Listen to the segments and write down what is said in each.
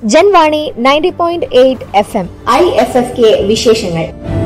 Janvani ninety point eight F M I F F K വിശേഷങ്ങൾ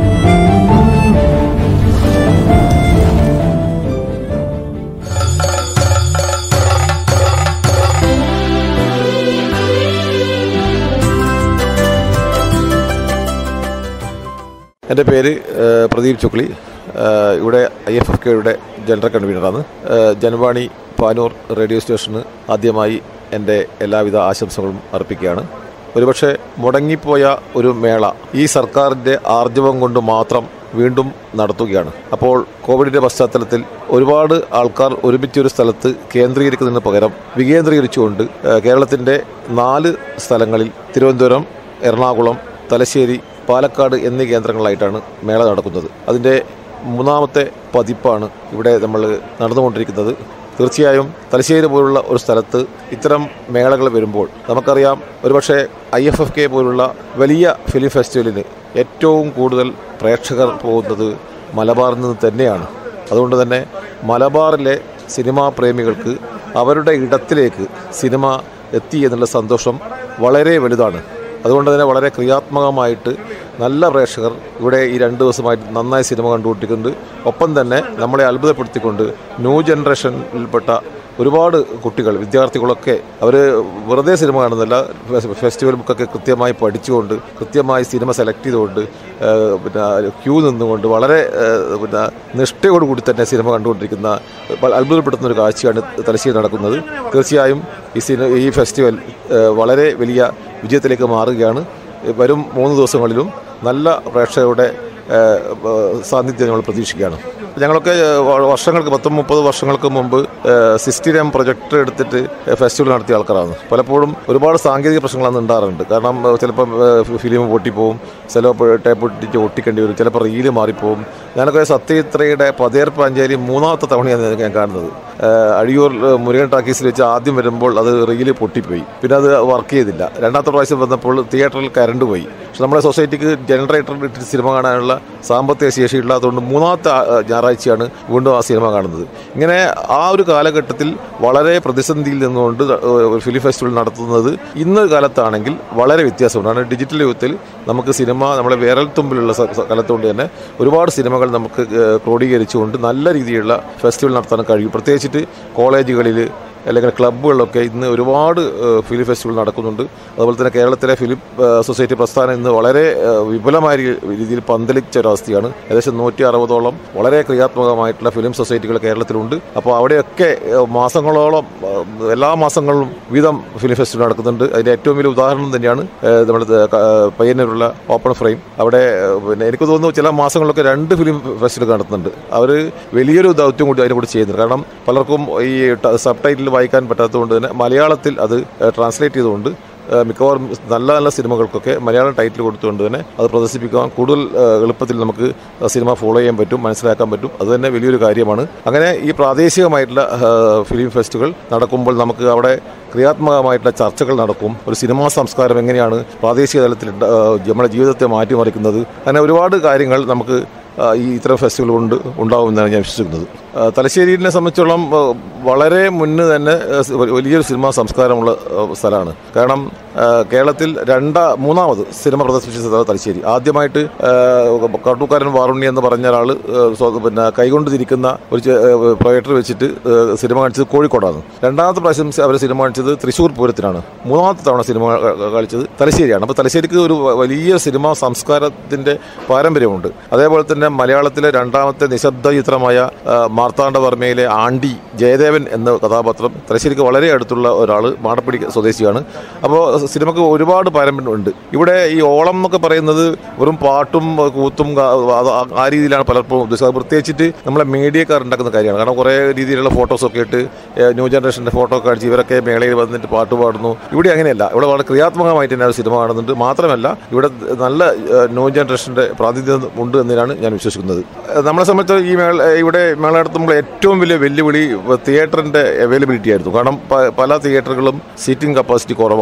എൻ്റെ പേര് ഏഹ്, പ്രദീപ് ചുക്ലി ഏഹ്, ഇവിടെ ഐ എഫ് എഫ് കെയുടെ ജനറൽ കൺവീനറാണ് ഏഹ്, ജനവാണി പാനൂർ റേഡിയോ സ്റ്റേഷന് ആദ്യമായി എൻ്റെ എല്ലാവിധ ആശംസകളും അർപ്പിക്കുകയാണ് ഒരുപക്ഷെ മുടങ്ങിപ്പോയ ഒരു മേള ഈ സർക്കാരിൻ്റെ ആർജവം കൊണ്ട് മാത്രം വീണ്ടും നടത്തുകയാണ് അപ്പോൾ കോവിഡിൻ്റെ പശ്ചാത്തലത്തിൽ ഒരുപാട് ആൾക്കാർ ഒരുമിച്ചൊരു സ്ഥലത്ത് കേന്ദ്രീകരിക്കുന്നതിന് പകരം വികേന്ദ്രീകരിച്ചുകൊണ്ട് ഏഹ്, കേരളത്തിൻ്റെ നാല് സ്ഥലങ്ങളിൽ തിരുവനന്തപുരം എറണാകുളം തലശ്ശേരി പാലക്കാട് എന്നീ കേന്ദ്രങ്ങളിലായിട്ടാണ് മേള നടക്കുന്നത് അതിൻ്റെ മൂന്നാമത്തെ പതിപ്പാണ് ഇവിടെ നമ്മൾ നടന്നുകൊണ്ടിരിക്കുന്നത് തീർച്ചയായും തലശ്ശേരി പോലുള്ള ഒരു സ്ഥലത്ത് ഇത്തരം മേളകൾ വരുമ്പോൾ നമുക്കറിയാം ഒരുപക്ഷെ ഐ എഫ് എഫ് കെ പോലുള്ള വലിയ ഫിലിം ഫെസ്റ്റിവലിന് ഏറ്റവും കൂടുതൽ പ്രേക്ഷകർ പോകുന്നത് മലബാറിൽ നിന്ന് തന്നെയാണ് അതുകൊണ്ട് തന്നെ മലബാറിലെ സിനിമാ പ്രേമികൾക്ക് അവരുടെ ഇടത്തിലേക്ക് സിനിമ എത്തി എന്നുള്ള സന്തോഷം വളരെ വലുതാണ് അതുകൊണ്ട് തന്നെ വളരെ ക്രിയാത്മകമായിട്ട് നല്ല പ്രേക്ഷകർ ഇവിടെ ഈ രണ്ട് ദിവസമായിട്ട് നന്നായി സിനിമ കണ്ടുകൊണ്ടിരിക്കുന്നുണ്ട് ഒപ്പം തന്നെ നമ്മളെ അത്ഭുതപ്പെടുത്തിക്കൊണ്ട് ന്യൂ ജനറേഷനിൽപ്പെട്ട ഒരുപാട് കുട്ടികൾ വിദ്യാർത്ഥികളൊക്കെ അവർ വെറുതെ സിനിമ കാണുന്നില്ല ഫെസ്- ഫെസ്റ്റിവൽ ബുക്കൊക്കെ കൃത്യമായി പഠിച്ചുകൊണ്ട് കൃത്യമായി സിനിമ സെലക്ട് ചെയ്തുകൊണ്ട് ഏഹ്, പിന്നെ ക്യൂ നിന്നുകൊണ്ട് വളരെ ഏഹ്, പിന്നെ നിഷ്ഠയോടുകൂടി തന്നെ സിനിമ കണ്ടുകൊണ്ടിരിക്കുന്ന വ- അത്ഭുതപ്പെടുത്തുന്ന ഒരു കാഴ്ചയാണ് തലശ്ശേരി നടക്കുന്നത് തീർച്ചയായും ഈ സിനിമ ഈ ഫെസ്റ്റിവൽ ഏഹ്, വളരെ വലിയ വിജയത്തിലേക്ക് മാറുകയാണ് വരും മൂന്ന് ദിവസങ്ങളിലും നല്ല പ്രേക്ഷകരുടെ ഏഹ്, ഏഹ്, സാന്നിധ്യം ഞങ്ങൾ പ്രതീക്ഷിക്കുകയാണ് ഞങ്ങളൊക്കെ ഏഹ്, വ- വർഷങ്ങൾക്ക് പത്തും മുപ്പത് വർഷങ്ങൾക്ക് മുമ്പ് സിസ്റ്റിരം പ്രൊജക്ടർ എടുത്തിട്ട് ഫെസ്റ്റിവൽ നടത്തിയ ആൾക്കാരാണ് പലപ്പോഴും ഒരുപാട് സാങ്കേതിക പ്രശ്നങ്ങളാണ് ഉണ്ടാകാറുണ്ട് കാരണം ഏഹ്, ചിലപ്പം ഏഹ്, ഫിലിം പൊട്ടിപ്പോവും ചിലപ്പോൾ ടേപ്പ് ഒട്ടിച്ച് ഒട്ടിക്കേണ്ടി വരും ചിലപ്പോൾ റീല് മാറിപ്പോവും ഞാനൊക്കെ സത്യത്രയുടെ പതേർ പാഞ്ചേരി മൂന്നാമത്തെ തവണയാണ് ഞാൻ കാണുന്നത് ഏഹ്, അഴിയൂർ ഏഹ്, മുരുകൻ ടാക്കീസിൽ വെച്ച് ആദ്യം വരുമ്പോൾ അത് റീല് പൊട്ടിപ്പോയി പിന്നെ അത് വർക്ക് ചെയ്തില്ല രണ്ടാമത്തെ പ്രാവശ്യം വന്നപ്പോൾ തിയേറ്ററിൽ കറണ്ട് പോയി പക്ഷെ നമ്മുടെ സൊസൈറ്റിക്ക് ജനറേറ്റർ ഇട്ട് സിനിമ കാണാനുള്ള സാമ്പത്തിക ശേഷി ഇല്ലാത്തതുകൊണ്ട് മൂന്നാമത്തെ ആ, ഞായറാഴ്ചയാണ് വീണ്ടും ആ സിനിമ കാണുന്നത് ഇങ്ങനെ ആ ഒരു കാലഘട്ടത്തിൽ വളരെ പ്രതിസന്ധിയിൽ നിന്നുകൊണ്ട് ഒരു ഫിലിം ഫെസ്റ്റിവൽ നടത്തുന്നത് ഇന്ന് കാലത്താണെങ്കിൽ വളരെ വ്യത്യാസമുണ്ട് കാരണം ഡിജിറ്റൽ യുഗത്തിൽ നമുക്ക് സിനിമ നമ്മളെ വിരൽ തുമ്പിലുള്ള സ- സ- കാലത്തുകൊണ്ട് തന്നെ ഒരുപാട് സിനിമകൾ നമുക്ക് ഏഹ്, ക്രോഡീകരിച്ചുകൊണ്ട് നല്ല രീതിയിലുള്ള ഫെസ്റ്റിവൽ നടത്താൻ കഴിയും പ്രത്യേകിച്ചിട്ട് കോളേജുകളിൽ അല്ലെങ്കിൽ ക്ലബ്ബുകളിലൊക്കെ ഇന്ന് ഒരുപാട് ഏഹ്, ഫിലിം ഫെസ്റ്റിവൽ നടക്കുന്നുണ്ട് അതുപോലെ തന്നെ കേരളത്തിലെ ഫിലിം ഏഹ്, സൊസൈറ്റി പ്രസ്ഥാനം ഇന്ന് വളരെ ഏഹ്, വിപുലമായ രീ- രീതിയിൽ പന്തലിച്ച ഒരവസ്ഥയാണ് ഏകദേശം നൂറ്റി അറുപതോളം വളരെ ക്രിയാത്മകമായിട്ടുള്ള ഫിലിം സൊസൈറ്റികൾ കേരളത്തിലുണ്ട് അപ്പോൾ അവിടെയൊക്കെ ഏഹ്, മാസങ്ങളോളം ഏഹ്, എല്ലാ മാസങ്ങളിലും വീതം ഫിലിം ഫെസ്റ്റിവൽ നടക്കുന്നുണ്ട് അതിൻ്റെ ഏറ്റവും വലിയ ഉദാഹരണം തന്നെയാണ് ഏഹ്, നമ്മുടെ ഏഹ്, ക- ഏഹ്, പയ്യന്നൂരുള്ള ഓപ്പൺ ഫ്രെയിം അവിടെ ഏഹ്, പിന്നെ എനിക്ക് തോന്നുന്നു ചില മാസങ്ങളിലൊക്കെ രണ്ട് ഫിലിം ഫെസ്റ്റിവൽ നടത്തുന്നുണ്ട് അവർ വലിയൊരു ദൗത്യം കൂടി അതിനെ കൂടി ചെയ്യുന്നുണ്ട് കാരണം പലർക്കും ഈ സബ് ടൈറ്റിൽ വായിക്കാൻ പറ്റാത്തതുകൊണ്ട് തന്നെ മലയാളത്തിൽ അത് ട്രാൻസ്ലേറ്റ് ചെയ്തുകൊണ്ട് ഏഹ് മിക്കവാറും നല്ല നല്ല സിനിമകൾക്കൊക്കെ മലയാളം ടൈറ്റിൽ കൊടുത്തുകൊണ്ട് തന്നെ അത് പ്രദർശിപ്പിക്കാൻ കൂടുതൽ ഏഹ് എളുപ്പത്തിൽ നമുക്ക് സിനിമ ഫോളോ ചെയ്യാൻ പറ്റും മനസ്സിലാക്കാൻ പറ്റും അത് തന്നെ വലിയൊരു കാര്യമാണ് അങ്ങനെ ഈ പ്രാദേശികമായിട്ടുള്ള ഏഹ് ഫിലിം ഫെസ്റ്റുകൾ നടക്കുമ്പോൾ നമുക്ക് അവിടെ ക്രിയാത്മകമായിട്ടുള്ള ചർച്ചകൾ നടക്കും ഒരു സിനിമാ സംസ്കാരം എങ്ങനെയാണ് പ്രാദേശിക തലത്തിൽ ഉണ്ട- ഏഹ് നമ്മുടെ ജീവിതത്തെ മാറ്റിമറിക്കുന്നത് അങ്ങനെ ഒരുപാട് കാര്യങ്ങൾ നമുക്ക് ആ, ഈ ഇത്തരം ഫെസ്റ്റിവൽ കൊണ്ട് ഉണ്ടാവുമെന്നാണ് ഞാൻ വിശ്വസിക്കുന്നത് ആ, തലശ്ശേരിനെ സംബന്ധിച്ചോളം ആ, വളരെ മുന്നേ തന്നെ ആ, സ് വലിയൊരു സിനിമാ സംസ്കാരമുള്ള ആ, സ്ഥലമാണ് കാരണം ആ, കേരളത്തിൽ രണ്ടാ മൂന്നാമത് സിനിമ പ്രദർശിപ്പിച്ച സ്ഥലം തലശ്ശേരി ആദ്യമായിട്ട് ആ, കാട്ടൂക്കാരൻ വാറുണ്ണി എന്ന് പറഞ്ഞ ഒരാൾ പിന്നെ കൈകൊണ്ട് തിരിക്കുന്ന ഒരു പ്രൊജക്ടർ വെച്ചിട്ട് ആ, സിനിമ കാണിച്ചത് കോഴിക്കോടാണ് രണ്ടാമത്തെ പ്രാവശ്യം അവർ സിനിമ കാണിച്ചത് തൃശ്ശൂർ പൂരത്തിനാണ് മൂന്നാമത്തെ തവണ സിനിമ ക- ക- കളിച്ചത് തലശ്ശേരിയാണ് അപ്പോൾ തലശ്ശേരിക്ക് ഒരു വ- വലിയ സിനിമാ സംസ്കാരത്തിന്റെ പാരമ്പര്യമുണ്ട് അതേപോലെ തന്നെ മലയാളത്തിലെ രണ്ടാമത്തെ നിശബ്ദ ചിത്രമായ ആ, മാർത്താണ്ഡവർമ്മയിലെ ആണ്ടി ജയദേവൻ എന്ന കഥാപാത്രം തലശ്ശേരിക്ക് വളരെ അടുത്തുള്ള ഒരാൾ മാടപ്പിടി സ്വദേശിയാണ് അപ്പോൾ സിനിമക്ക് ഒരുപാട് പാരമ്പര്യമുണ്ട് ഇവിടെ ഈ ഓളം എന്നൊക്കെ പറയുന്നത് വെറും പാട്ടും കൂത്തും കാ- അത് ആ- ആ രീതിയിലാണ് പലപ്പോഴും ഉദ്ദേശിച്ചത് പ്രത്യേകിച്ചിട്ട് നമ്മളെ മീഡിയക്കാർ ഉണ്ടാക്കുന്ന കാര്യമാണ് കാരണം കുറേ രീതിയിലുള്ള ഫോട്ടോസൊക്കെ ഇട്ട് ഏഹ്, ന്യൂ ജനറേഷൻ്റെ ഫോട്ടോ ഒക്കെ അടിച്ച് ഇവരൊക്കെ മേളയിൽ വന്നിട്ട് പാട്ട് പാടുന്നു ഇവിടെ അങ്ങനെയല്ല ഇവിടെ വളരെ ക്രിയാത്മകമായിട്ട് തന്നെ ഒരു സിനിമ കാണുന്നുണ്ട് മാത്രമല്ല ഇവിടെ നല്ല ഏഹ്, ന്യൂ ജനറേഷൻ്റെ പ്രാതിനിധ്യം ഉണ്ട് എന്നതിനാണ് ഞാൻ വിശ്വസിക്കുന്നത് ഏഹ്, നമ്മളെ സംബന്ധിച്ച് ഈ മേള ഇവിടെ മേള നടത്തുമ്പോൾ ഏറ്റവും വലിയ വെല്ലുവിളി തിയേറ്ററിൻ്റെ അവൈലബിലിറ്റി ആയിരുന്നു കാരണം പ- പല തിയേറ്ററുകളും സീറ്റിംഗ് കപ്പാസിറ്റി കുറവാണ് പ്രത്യേകിച്ച്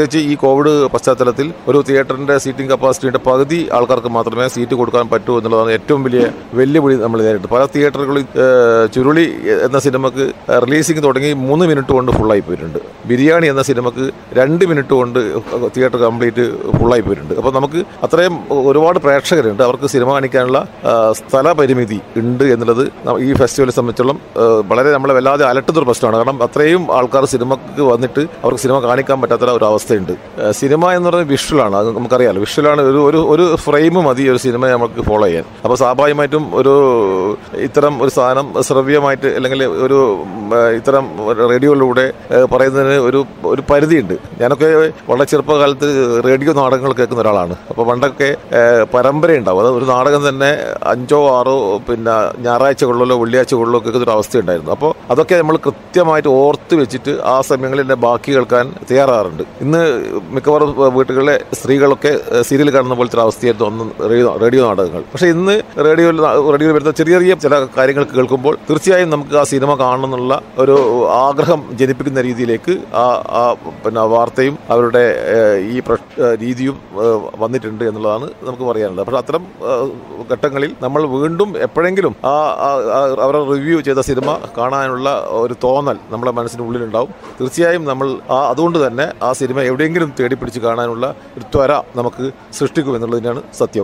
പ്രത്യേകിച്ച് ഈ കോവിഡ് പശ്ചാത്തലത്തിൽ ഒരു തിയേറ്ററിന്റെ സീറ്റിംഗ് കപ്പാസിറ്റിയുടെ പകുതി ആൾക്കാർക്ക് മാത്രമേ സീറ്റ് കൊടുക്കാൻ പറ്റൂ എന്നുള്ളതാണ് ഏറ്റവും വലിയ വെല്ലുവിളി നമ്മൾ നേരിട്ട് പല തിയേറ്ററുകളിൽ ഏഹ്, ചുരുളി എന്ന സിനിമക്ക് റിലീസിംഗ് തുടങ്ങി മൂന്ന് മിനിറ്റ് കൊണ്ട് ഫുള്ളായി പോയിട്ടുണ്ട് ബിരിയാണി എന്ന സിനിമക്ക് രണ്ട് മിനിറ്റ് കൊണ്ട് തിയേറ്റർ കംപ്ലീറ്റ് ഫുള്ളായി പോയിട്ടുണ്ട് അപ്പോൾ നമുക്ക് അത്രയും ഒരുപാട് പ്രേക്ഷകരുണ്ട് അവർക്ക് സിനിമ കാണിക്കാനുള്ള ആ, സ്ഥല പരിമിതി ഉണ്ട് എന്നുള്ളത് ന- ഈ ഫെസ്റ്റിവലെ സംബന്ധിച്ചോളം ആ, വളരെ നമ്മളെ വല്ലാതെ അലട്ടുന്ന ഒരു പ്രശ്നമാണ് കാരണം അത്രയും ആൾക്കാർ സിനിമക്ക് വന്നിട്ട് അവർക്ക് സിനിമ കാണിക്കാൻ പറ്റാത്ത ഒരു അവസ്ഥയുണ്ട് ആ, സിനിമ എന്ന് പറയുന്നത് വിഷ്വലാണ് അത് നമുക്കറിയാലോ വിഷ്വലാണ് ഒരു ഒരു ഒരു ഫ്രെയിം മതി ഒരു സിനിമ നമുക്ക് ഫോളോ ചെയ്യാൻ അപ്പോൾ സ്വാഭാവികമായിട്ടും ഒരു ഇത്തരം ഒരു സാധനം ശ്രവ്യമായിട്ട് അല്ലെങ്കിൽ ഒരു ഉം, ആ, ഇത്തരം റേഡിയോയിലൂടെ ആ, പറയുന്നതിന് ഒരു ഒരു പരിധിയുണ്ട് ഞാനൊക്കെ വളരെ ചെറുപ്പകാലത്ത് റേഡിയോ നാടകങ്ങൾ കേൾക്കുന്ന ഒരാളാണ് അപ്പോൾ പണ്ടൊക്കെ ആ, പരമ്പരയുണ്ടാവും അത് ഒരു നാടകം തന്നെ അഞ്ചോ ആറോ പിന്നെ ഞായറാഴ്ചകളിലോ വെള്ളിയാഴ്ചകളിലോ കേൾക്കുന്ന ഒരു അവസ്ഥയുണ്ടായിരുന്നു അപ്പോൾ അതൊക്കെ നമ്മൾ കൃത്യമായിട്ട് ഓർത്ത് വെച്ചിട്ട് ആ സമയങ്ങളിൽ തന്നെ ബാക്കി കേൾക്കാൻ തയ്യാറാറുണ്ട് ഇന്ന് മിക്കവാറും വീട്ടുകളിലെ സ്ത്രീകളൊക്കെ സീരിയൽ കാണുന്ന പോലത്തെ ഒരു അവസ്ഥയായിരുന്നു അന്ന് റേഡിയോ റേഡിയോ നാടകങ്ങൾ പക്ഷേ ഇന്ന് റേഡിയോയിൽ റേഡിയോയിൽ വരുന്ന ചെറിയ ചെറിയ ചില കാര്യങ്ങൾ കേൾക്കുമ്പോൾ തീർച്ചയായും നമുക്ക് ആ സിനിമ കാണണം എന്നുള്ള ഒരു ആഗ്രഹം ജനിപ്പിക്കുന്ന രീതിയിലേക്ക് ആ ആ പിന്നെ വാർത്തയും അവരുടെ ഏഹ്, ഈ പ്രശ് ഏഹ്, രീതിയും ഏഹ്, വന്നിട്ടുണ്ട് എന്നുള്ളതാണ് നമുക്ക് പറയാനുള്ളത് പക്ഷേ അത്തരം ഏഹ്, ഘട്ടങ്ങളിൽ നമ്മൾ വീണ്ടും എപ്പോഴെങ്കിലും ആ ആ- ആ അവരുടെ റിവ്യൂ ചെയ്ത സിനിമ കാണാനുള്ള ഒരു തോന്നൽ നമ്മുടെ മനസ്സിന് ഉള്ളിലുണ്ടാവും തീർച്ചയായും നമ്മൾ ആ അതുകൊണ്ട് തന്നെ ആ സിനിമ എവിടെയെങ്കിലും തേടി പിടിച്ച് കാണാനുള്ള ഒരു ത്വര നമുക്ക് സൃഷ്ടിക്കും എന്നുള്ളതിനാണ് സത്യം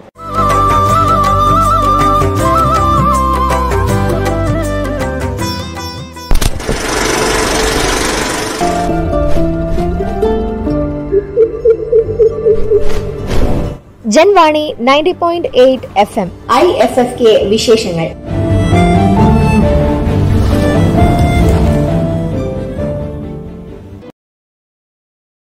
Janvani ninety point eight F M I F F K വിശേഷങ്ങൾ